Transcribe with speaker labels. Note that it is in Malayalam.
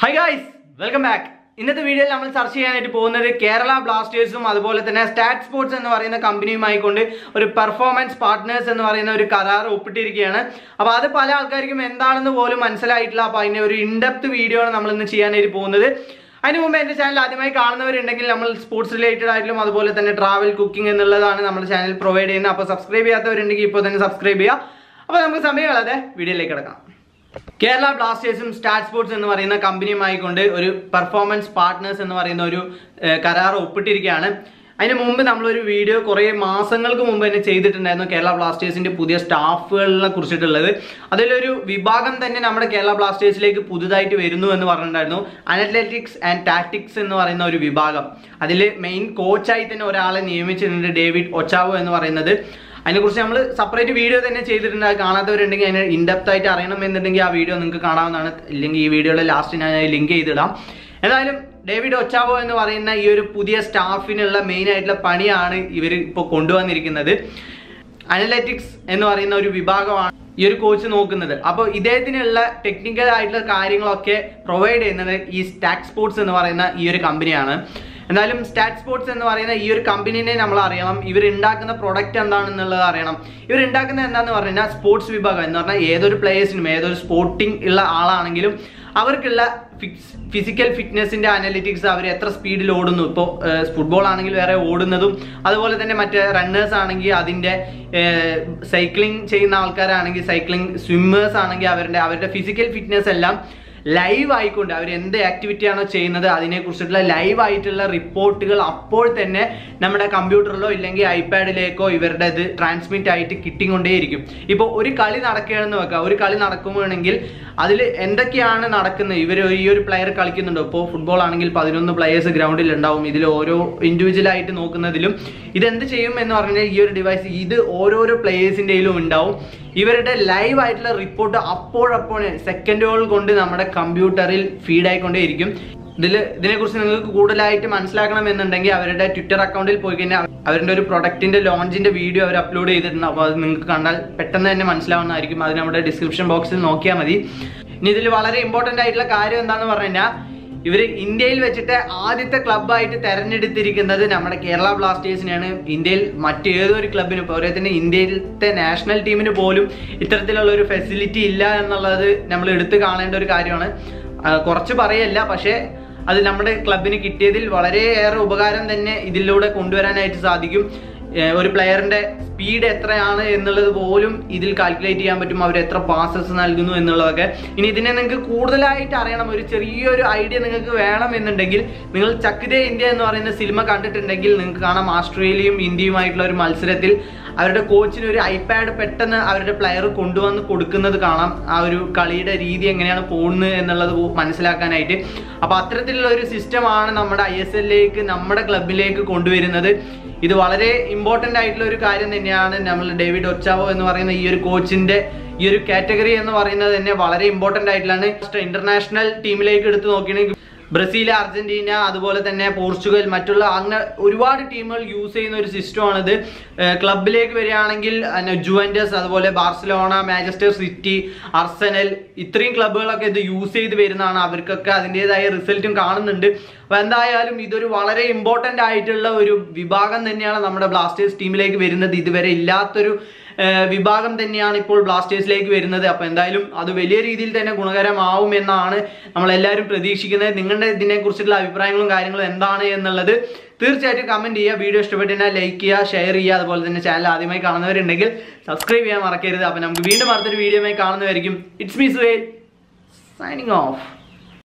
Speaker 1: ഹൈ ഗായ്സ് വെൽക്കം ബാക്ക് ഇന്നത്തെ വീഡിയോയിൽ നമ്മൾ ചർച്ച ചെയ്യാനായിട്ട് പോകുന്നത് കേരള ബ്ലാസ്റ്റേഴ്സും അതുപോലെ തന്നെ സ്റ്റാറ്റ് സ്പോർട്സ് എന്ന് പറയുന്ന കമ്പനിയുമായിക്കൊണ്ട് ഒരു പെർഫോമൻസ് പാർട്ട്നേഴ്സ് എന്ന് പറയുന്ന ഒരു കരാർ ഒപ്പിട്ടിരിക്കുകയാണ് അപ്പോൾ അത് പല ആൾക്കാർക്കും എന്താണെന്ന് പോലും മനസ്സിലായിട്ടില്ല അപ്പോൾ അതിൻ്റെ ഒരു ഇൻഡെപ്ത് വീഡിയോ ആണ് നമ്മൾ ഇന്ന് ചെയ്യാനായിട്ട് പോകുന്നത് അതിന് മുമ്പ് എൻ്റെ ചാനൽ ആദ്യമായി കാണുന്നവരുണ്ടെങ്കിൽ നമ്മൾ സ്പോർട്സ് റിലേറ്റഡ് ആയിട്ടും അതുപോലെ തന്നെ ട്രാവൽ കുക്കിംഗ് എന്നുള്ളതാണ് നമ്മുടെ ചാനൽ പ്രൊവൈഡ് ചെയ്യുന്നത് അപ്പോൾ സബ്സ്ക്രൈബ് ചെയ്യാത്തവരുണ്ടെങ്കിൽ ഇപ്പോൾ തന്നെ സബ്സ്ക്രൈബ് ചെയ്യുക അപ്പോൾ നമുക്ക് സമയം കളയാതെ വീഡിയോയിലേക്ക് കിടക്കാം കേരള ബ്ലാസ്റ്റേഴ്സും സ്റ്റാറ്റ് സ്പോർട്സ് എന്ന് പറയുന്ന കമ്പനിയുമായി കൊണ്ട് ഒരു പെർഫോമൻസ് പാർട്ട്നേഴ്സ് എന്ന് പറയുന്ന ഒരു ഏഹ്, കരാർ ഒപ്പിട്ടിരിക്കുകയാണ് അതിന് മുമ്പ് നമ്മളൊരു വീഡിയോ കുറേ മാസങ്ങൾക്ക് മുമ്പ് തന്നെ ചെയ്തിട്ടുണ്ടായിരുന്നു കേരള ബ്ലാസ്റ്റേഴ്സിന്റെ പുതിയ സ്റ്റാഫുകളെ കുറിച്ചിട്ടുള്ളത് അതിലൊരു വിഭാഗം തന്നെ നമ്മുടെ കേരള ബ്ലാസ്റ്റേഴ്സിലേക്ക് പുതുതായിട്ട് വരുന്നു എന്ന് പറഞ്ഞിട്ടുണ്ടായിരുന്നു അനലറ്റിക്സ് ആൻഡ് ടാക്ടിക്സ് എന്ന് പറയുന്ന ഒരു വിഭാഗം അതിൽ മെയിൻ കോച്ചായി തന്നെ ഒരാളെ നിയമിച്ചിട്ടുണ്ട് ഡേവിഡ് ഒച്ചാവോ എന്ന് പറയുന്നത് അതിനെക്കുറിച്ച് നമ്മൾ സെപ്പറേറ്റ് വീഡിയോ തന്നെ ചെയ്തിട്ടുണ്ട് അത് കാണാത്തവരുണ്ടെങ്കിൽ അതിന് ഇൻഡെപ്ത് ആയിട്ട് അറിയണം എന്നുണ്ടെങ്കിൽ ആ വീഡിയോ നിങ്ങൾക്ക് കാണാവുന്നതാണ് ഇല്ലെങ്കിൽ ഈ വീഡിയോയുടെ ലാസ്റ്റ് ഞാൻ ലിങ്ക് ചെയ്തിടാം എന്തായാലും ഡേവിഡ് ഒച്ചാവോ എന്ന് പറയുന്ന ഈ ഒരു പുതിയ സ്റ്റാഫിനുള്ള മെയിൻ ആയിട്ടുള്ള പണിയാണ് ഇവർ ഇപ്പോൾ കൊണ്ടുവന്നിരിക്കുന്നത് അനലറ്റിക്സ് എന്ന് പറയുന്ന ഒരു വിഭാഗമാണ് ഈ ഒരു കോച്ച് നോക്കുന്നത് അപ്പോൾ ഇദ്ദേഹത്തിനുള്ള ടെക്നിക്കൽ ആയിട്ടുള്ള കാര്യങ്ങളൊക്കെ പ്രൊവൈഡ് ചെയ്യുന്നത് ഈ സ്റ്റാറ്റ് സ്പോർട്സ് എന്ന് പറയുന്ന ഈ ഒരു കമ്പനിയാണ് എന്നാലും സ്റ്റാറ്റ് സ്പോർട്സ് എന്ന് പറയുന്ന ഈ ഒരു കമ്പനീനെ നമ്മൾ അറിയണം ഇവർ ഉണ്ടാക്കുന്ന പ്രൊഡക്റ്റ് എന്താണെന്നുള്ളത് അറിയണം ഇവർ ഉണ്ടാക്കുന്നത് എന്താന്ന് പറഞ്ഞു കഴിഞ്ഞാൽ സ്പോർട്സ് വിഭാഗം എന്ന് പറഞ്ഞാൽ ഏതൊരു പ്ലേയേഴ്സിനും ഏതൊരു സ്പോർട്ടിംഗ് ഉള്ള ആളാണെങ്കിലും അവർക്കുള്ള ഫിക്സ് ഫിസിക്കൽ ഫിറ്റ്നസിന്റെ അനലിറ്റിക്സ് അവർ എത്ര സ്പീഡിൽ ഓടുന്നു ഇപ്പോൾ ഫുട്ബോൾ ആണെങ്കിൽ വേറെ ഓടുന്നതും അതുപോലെ തന്നെ മറ്റേ റണ്ണേഴ്സ് ആണെങ്കിൽ അതിന്റെ സൈക്ലിംഗ് ചെയ്യുന്ന ആൾക്കാരാണെങ്കിൽ സൈക്ലിംഗ് സ്വിമ്മേഴ്സ് ആണെങ്കിൽ അവരുടെ അവരുടെ ഫിസിക്കൽ ഫിറ്റ്നസ് എല്ലാം ലൈവ് ആയിക്കൊണ്ട് അവർ എന്ത് ആക്ടിവിറ്റി ആണോ ചെയ്യുന്നത് അതിനെക്കുറിച്ചിട്ടുള്ള ലൈവ് ആയിട്ടുള്ള റിപ്പോർട്ടുകൾ അപ്പോൾ തന്നെ നമ്മുടെ കമ്പ്യൂട്ടറിലോ ഇല്ലെങ്കിൽ ഐപാഡിലേക്കോ ഇവരുടെ ഇത് ട്രാൻസ്മിറ്റ് ആയിട്ട് കിട്ടിക്കൊണ്ടേയിരിക്കും ഇപ്പോൾ ഒരു കളി നടക്കുകയാണെന്ന് വെക്കുക ഒരു കളി നടക്കുമ്പോഴെങ്കിൽ അതിൽ എന്തൊക്കെയാണ് നടക്കുന്നത് ഇവർ ഈ ഒരു പ്ലെയർ കളിക്കുന്നുണ്ടോ ഇപ്പോൾ ഫുട്ബോൾ ആണെങ്കിൽ പതിനൊന്ന് പ്ലെയേഴ്സ് ഗ്രൗണ്ടിൽ ഉണ്ടാവും ഇതിൽ ഓരോ ഇൻഡിവിജ്വൽ ആയിട്ട് നോക്കുന്നതിലും ഇതെന്ത് ചെയ്യും എന്ന് പറഞ്ഞാൽ ഈ ഒരു ഡിവൈസ് ഇത് ഓരോരോ പ്ലെയേഴ്സിൻ്റെയിലും ഉണ്ടാവും ഇവരുടെ ലൈവ് ആയിട്ടുള്ള റിപ്പോർട്ട് അപ്പോഴപ്പോൾ സെക്കൻഡുകൾ കൊണ്ട് നമ്മുടെ കമ്പ്യൂട്ടറിൽ ഫീഡ് ആയിക്കൊണ്ടേയിരിക്കും ഇതിൽ ഇതിനെക്കുറിച്ച് നിങ്ങൾക്ക് കൂടുതലായിട്ട് മനസ്സിലാക്കണം എന്നുണ്ടെങ്കിൽ അവരുടെ ട്വിറ്റർ അക്കൗണ്ടിൽ പോയി കഴിഞ്ഞാൽ അവരുടെ ഒരു പ്രൊഡക്റ്റിന്റെ ലോഞ്ചിന്റെ വീഡിയോ അവർ അപ്ലോഡ് ചെയ്തിട്ടുണ്ട് അപ്പോൾ അത് നിങ്ങൾക്ക് കണ്ടാൽ പെട്ടെന്ന് തന്നെ മനസ്സിലാവുന്നതായിരിക്കും അത് നമ്മുടെ ഡിസ്ക്രിപ്ഷൻ ബോക്സിൽ നോക്കിയാൽ മതി ഇനി ഇതിൽ വളരെ ഇമ്പോർട്ടൻ്റ് ആയിട്ടുള്ള കാര്യം എന്താണെന്ന് പറഞ്ഞു കഴിഞ്ഞാൽ ഇവർ ഇന്ത്യയിൽ വെച്ചിട്ട് ആദ്യത്തെ ക്ലബ്ബായിട്ട് തെരഞ്ഞെടുത്തിരിക്കുന്നത് നമ്മുടെ കേരള ബ്ലാസ്റ്റേഴ്സിനെയാണ് ഇന്ത്യയിൽ മറ്റേതൊരു ക്ലബിനും പോലെ തന്നെ ഇന്ത്യയിലത്തെ നാഷണൽ ടീമിന് പോലും ഇത്തരത്തിലുള്ള ഒരു ഫെസിലിറ്റി ഇല്ല എന്നുള്ളത് നമ്മൾ എടുത്തു കാണേണ്ട ഒരു കാര്യമാണ് ആ, കുറച്ച് പറയല്ല പക്ഷേ അത് നമ്മുടെ ക്ലബിന് കിട്ടിയതിൽ വളരെയേറെ ഉപകാരം തന്നെ ഇതിലൂടെ കൊണ്ടുവരാനായിട്ട് സാധിക്കും ഏഹ് ഒരു പ്ലെയറിന്റെ സ്പീഡ് എത്രയാണ് എന്നുള്ളത് പോലും ഇതിൽ കാൽക്കുലേറ്റ് ചെയ്യാൻ പറ്റും അവർ എത്ര പാസസ് നൽകുന്നു എന്നുള്ളതൊക്കെ ഇനി ഇതിനെ നിങ്ങൾക്ക് കൂടുതലായിട്ട് അറിയണം ഒരു ചെറിയൊരു ഐഡിയ നിങ്ങൾക്ക് വേണം എന്നുണ്ടെങ്കിൽ നിങ്ങൾ ചക്കിതേ ഇന്ത്യ എന്ന് പറയുന്ന സിനിമ കണ്ടിട്ടുണ്ടെങ്കിൽ നിങ്ങൾക്ക് കാണാം ഓസ്ട്രേലിയയും ഇന്ത്യയുമായിട്ടുള്ള ഒരു മത്സരത്തിൽ അവരുടെ കോച്ചിന് ഒരു ഐപാഡ് പെട്ടെന്ന് അവരുടെ പ്ലെയർ കൊണ്ടുവന്ന് കൊടുക്കുന്നത് കാണാം ആ ഒരു കളിയുടെ രീതി എങ്ങനെയാണ് പോകുന്നത് എന്നുള്ളത് പോ- മനസ്സിലാക്കാനായിട്ട് അപ്പോൾ അത്തരത്തിലുള്ള ഒരു സിസ്റ്റമാണ് നമ്മുടെ ഐ എസ് എല്ലിലേക്ക് നമ്മുടെ ക്ലബിലേക്ക് കൊണ്ടുവരുന്നത് ഇത് വളരെ ഇമ്പോർട്ടൻ്റ് ആയിട്ടുള്ള ഒരു കാര്യം തന്നെയാണ് നമ്മൾ ഡേവിഡ് ഒച്ചാവോ എന്ന് പറയുന്ന ഈ ഒരു കോച്ചിന്റെ ഈ ഒരു കാറ്റഗറി എന്ന് പറയുന്നത് തന്നെ വളരെ ഇമ്പോർട്ടൻ്റ് ആയിട്ടുള്ളതാണ് ഇന്റർനാഷണൽ ടീമിലേക്ക് എടുത്ത് നോക്കുകയാണെങ്കിൽ ബ്രസീൽ അർജന്റീന അതുപോലെ തന്നെ പോർച്ചുഗൽ മറ്റുള്ള അങ്ങനെ ഒരുപാട് ടീമുകൾ യൂസ് ചെയ്യുന്ന ഒരു സിസ്റ്റമാണിത് ക്ലബിലേക്ക് വരികയാണെങ്കിൽ ജുവൻറ്റസ് അതുപോലെ ബാർസലോണ മാഞ്ചസ്റ്റർ സിറ്റി അർസനൽ ഇത്രയും ക്ലബ്ബുകളൊക്കെ ഇത് യൂസ് ചെയ്ത് വരുന്നതാണ് അവർക്കൊക്കെ അതിൻ്റെതായ റിസൾട്ടും കാണുന്നുണ്ട് അപ്പോൾ എന്തായാലും ഇതൊരു വളരെ ഇമ്പോർട്ടൻ്റ് ആയിട്ടുള്ള ഒരു വിഭാഗം തന്നെയാണ് നമ്മുടെ ബ്ലാസ്റ്റേഴ്സ് ടീമിലേക്ക് വരുന്നത് ഇതുവരെ ഇല്ലാത്തൊരു ഏഹ് വിഭാഗം തന്നെയാണ് ഇപ്പോൾ ബ്ലാസ്റ്റേഴ്സിലേക്ക് വരുന്നത് അപ്പോൾ എന്തായാലും അത് വലിയ രീതിയിൽ തന്നെ ഗുണകരമാവും എന്നാണ് നമ്മളെല്ലാവരും പ്രതീക്ഷിക്കുന്നത് നിങ്ങളുടെ ഇതിനെക്കുറിച്ചുള്ള അഭിപ്രായങ്ങളും കാര്യങ്ങളും എന്താണ് എന്നുള്ളത് തീർച്ചയായിട്ടും കമൻറ്റ് ചെയ്യുക വീഡിയോ ഇഷ്ടപ്പെട്ടാൽ ലൈക്ക് ചെയ്യുക ഷെയർ ചെയ്യുക അതുപോലെ തന്നെ ചാനൽ ആദ്യമായി കാണുന്നവരുണ്ടെങ്കിൽ സബ്സ്ക്രൈബ് ചെയ്യാൻ മറക്കരുത് അപ്പോൾ നമുക്ക് വീണ്ടും അടുത്തൊരു വീഡിയോയുമായി കാണുന്നതായിരിക്കും it's me Suhail signing of